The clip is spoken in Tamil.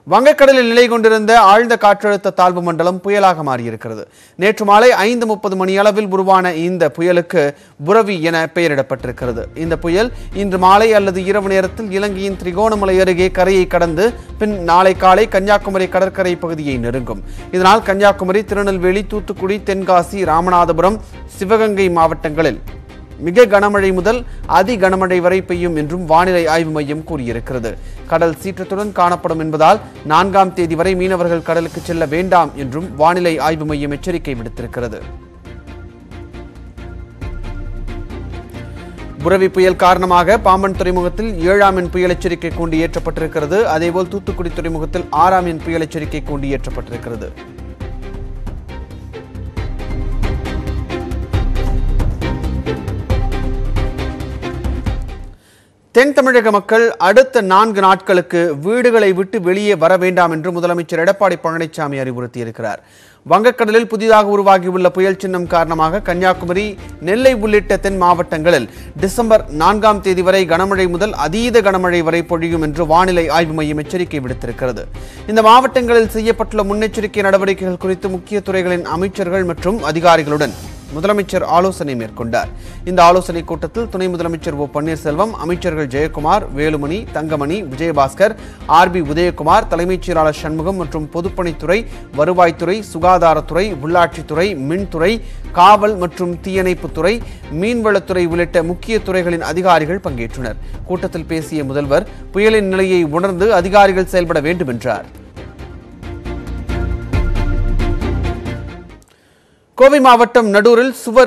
வங்கக்கடலில் நிலை கொண்டிருந்த ஆழ்ந்த காற்றழுத்த தாழ்வு மண்டலம் புயலாக மாறியிருக்கிறது நேற்று மாலை ஐந்து முப்பது மணி அளவில் உருவான இந்த புயலுக்கு புரவி என பெயரிடப்பட்டிருக்கிறது இந்த புயல் இன்று மாலை அல்லது இரவு நேரத்தில் இலங்கையின் திரிகோணமலை அருகே கரையை கடந்து பின் நாளை காலை கன்னியாகுமரி கடற்கரை பகுதியை நெருங்கும் இதனால் கன்னியாகுமரி திருநெல்வேலி தூத்துக்குடி தென்காசி ராமநாதபுரம் சிவகங்கை மாவட்டங்களில் மிக கனமழை முதல் அதி கனமழை வரை பெய்யும் என்றும் வானிலை ஆய்வு மையம் கூறியிருக்கிறது கடல் சீற்றத்துடன் காணப்படும் என்பதால் நான்காம் தேதி வரை மீனவர்கள் கடலுக்கு செல்ல வேண்டாம் என்றும் வானிலை ஆய்வு மையம் எச்சரிக்கை விடுத்திருக்கிறது புரவி புயல் காரணமாக பாம்பன் துறைமுகத்தில் ஏழாம் எண் புயல் எச்சரிக்கை கூண்டு ஏற்றப்பட்டிருக்கிறது அதேபோல் தூத்துக்குடி துறைமுகத்தில் ஆறாம் எண் புயல் எச்சரிக்கை கூண்டு ஏற்றப்பட்டிருக்கிறது தென் தமிழக மக்கள் அடுத்த நான்கு நாட்களுக்கு வீடுகளை விட்டு வெளியே வர வேண்டாம் என்று முதலமைச்சர் எடப்பாடி பழனிசாமி அறிவுறுத்தியிருக்கிறார் வங்கக்கடலில் புதிதாக உருவாகியுள்ள புயல் சின்னம் காரணமாக கன்னியாகுமரி நெல்லை உள்ளிட்ட தென் மாவட்டங்களில் டிசம்பர் நான்காம் தேதி வரை கனமழை முதல் அதீத கனமழை வரை பொழியும் என்று வானிலை ஆய்வு மையம் எச்சரிக்கை விடுத்திருக்கிறது இந்த மாவட்டங்களில் செய்யப்பட்டுள்ள முன்னெச்சரிக்கை நடவடிக்கைகள் குறித்து முக்கிய துறைகளின் அமைச்சர்கள் மற்றும் அதிகாரிகளுடன் முதலமைச்சர் ஆலோசனை மேற்கொண்டார் இந்த ஆலோசனை கூட்டத்தில் துணை முதலமைச்சர் ஓ பன்னீர்செல்வம் அமைச்சர்கள் ஜெயக்குமார் வேலுமணி தங்கமணி விஜயபாஸ்கர் ஆர்பி உதயகுமார் தலைமைச் செயலாளர் சண்முகம் மற்றும் பொதுப்பணித்துறை வருவாய்த்துறை சுகாதாரத்துறை உள்ளாட்சித்துறை மின்துறை காவல் மற்றும் தீயணைப்புத்துறை மீன்வளத்துறை உள்ளிட்ட முக்கிய துறைகளின் அதிகாரிகள் பங்கேற்றனர் கூட்டத்தில் பேசிய முதல்வர் புயலின் நிலையை உணர்ந்து அதிகாரிகள் செயல்பட வேண்டும் என்றார் கோவை மாவட்டம் நடூரில் சுவர்